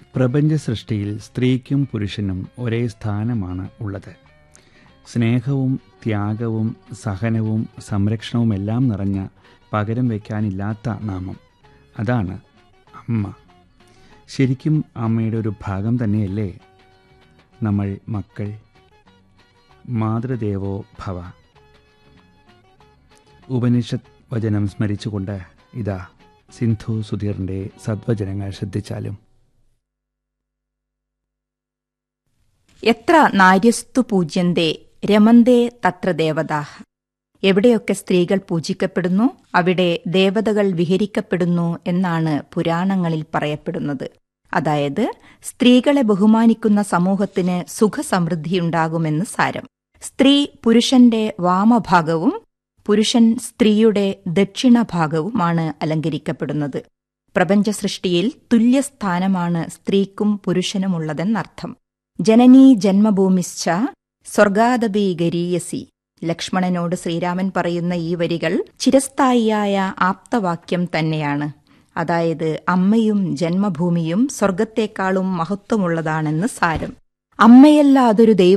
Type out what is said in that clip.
പ്രപഞ്ച സൃഷ്ടിയിൽ സ്ത്രീക്കും പുരുഷനും ഒരേ സ്ഥാനമാണ് ഉള്ളത് സ്നേഹവും ത്യാഗവും സഹനവും സംരക്ഷണവുമെല്ലാം നിറഞ്ഞ പകരം വയ്ക്കാനില്ലാത്ത നാമം അതാണ് അമ്മ ശരിക്കും അമ്മയുടെ ഒരു ഭാഗം തന്നെയല്ലേ നമ്മൾ മക്കൾ മാതൃദേവോ ഭവ ഉപനിഷത്ത് വചനം സ്മരിച്ചുകൊണ്ട് ഇതാ സിന്ധു സുധീറിൻ്റെ സദ്വചനങ്ങൾ ശ്രദ്ധിച്ചാലും എത്ര നാര്യസ്തു പൂജ്യന്തേ രമന്തേ തത്ര ദേവതാഹ എവിടെയൊക്കെ സ്ത്രീകൾ പൂജിക്കപ്പെടുന്നു അവിടെ ദേവതകൾ വിഹരിക്കപ്പെടുന്നു എന്നാണ് പുരാണങ്ങളിൽ പറയപ്പെടുന്നത് അതായത് സ്ത്രീകളെ ബഹുമാനിക്കുന്ന സമൂഹത്തിന് സുഖസമൃദ്ധിയുണ്ടാകുമെന്ന് സാരം സ്ത്രീ പുരുഷന്റെ വാമഭാഗവും പുരുഷൻ സ്ത്രീയുടെ ദക്ഷിണഭാഗവുമാണ് അലങ്കരിക്കപ്പെടുന്നത് പ്രപഞ്ച സൃഷ്ടിയിൽ തുല്യസ്ഥാനമാണ് സ്ത്രീക്കും പുരുഷനുമുള്ളതെന്നർത്ഥം ജനനീ ജന്മഭൂമിശ്ച സ്വർഗാദപി ഗരീയസി ലക്ഷ്മണനോട് ശ്രീരാമൻ പറയുന്ന ഈ വരികൾ ചിരസ്ഥായിയായ ആപ്തവാക്യം തന്നെയാണ് അതായത് അമ്മയും ജന്മഭൂമിയും സ്വർഗത്തെക്കാളും മഹത്വമുള്ളതാണെന്ന് സാരം അമ്മയല്ലാതൊരു ദൈവം